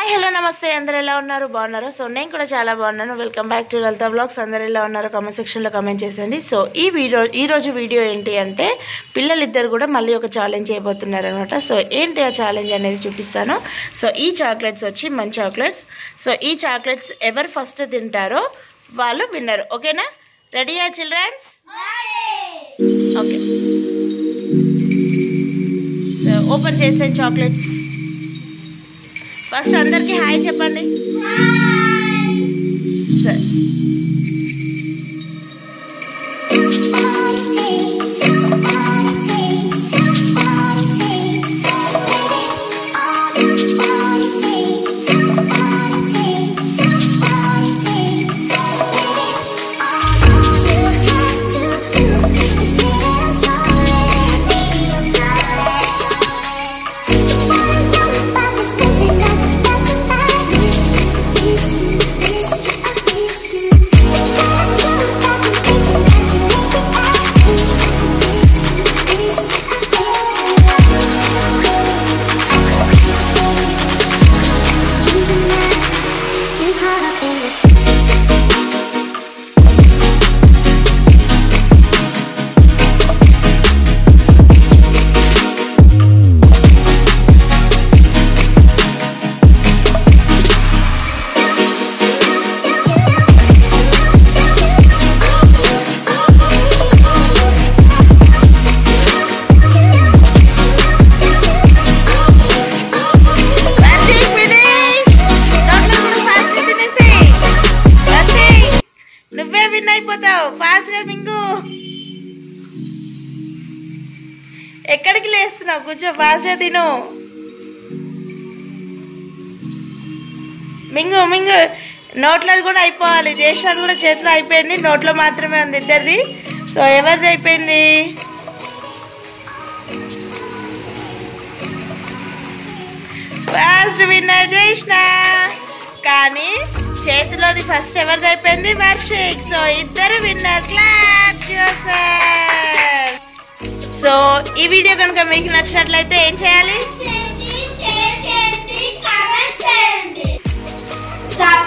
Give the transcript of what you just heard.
Hi hello నమస్తే అందరు ఎలా ఉన్నారు బాగున్నారు సో నేను కూడా చాలా బాగున్నాను welcome back to Lalitha blogs అందరు ఎలా ఉన్నారు కామెంట్ సెక్షన్లో కామెంట్ చేసేయండి సో ఈ వీడియో ఈ రోజు వీడియో ఏంటి అంటే పిల్లలిద్దరు కూడా మళ్ళీ ఒక ఛాలెంజ్ చేయబోతున్నారు అనమాట సో ఏంటి ఆ ఛాలెంజ్ అనేది చూపిస్తాను సో ఈ చాక్లెట్స్ వచ్చి మన చాక్లెట్స్ సో ఈ చాక్లెట్స్ ఎవరు ఫస్ట్ తింటారో వాళ్ళు విన్నర్ ఓకేనా రెడీయా చిల్డ్రన్స్ ఓకే సో ఓపెన్ చేసే చాక్లెట్స్ ఫస్ట్ అందరికి హాయ్ చెప్పండి సరే Caught up in this Randy, finish! నోట్లో కూడా fast గా తినేసేయ్. Randy, నువ్వే విన్ అయిపోతావు ఫాస్ట్ గా మింగు ఎక్కడికి లేస్తున్నావు కూర్చో ఫాస్ట్ గా తిను మింగు మింగు నోట్లోది కూడా అయిపోవాలి జేషాది కూడా చేతిలో అయిపోయింది నోట్లో మాత్రమే ఉంది ఇద్దరిది సో ఎవరిది అయిపోయింది ఫస్ట్ విన్నర్ చేసిన కానీ చేతిలోది ఫస్ట్ ఎవరిది అయిపోయింది వర్షిక్ సో ఇద్దరు విన్నర్ క్లాప్ సో ఈ వీడియో కనుక మీకు నచ్చినట్లయితే ఏం చేయాలి Stop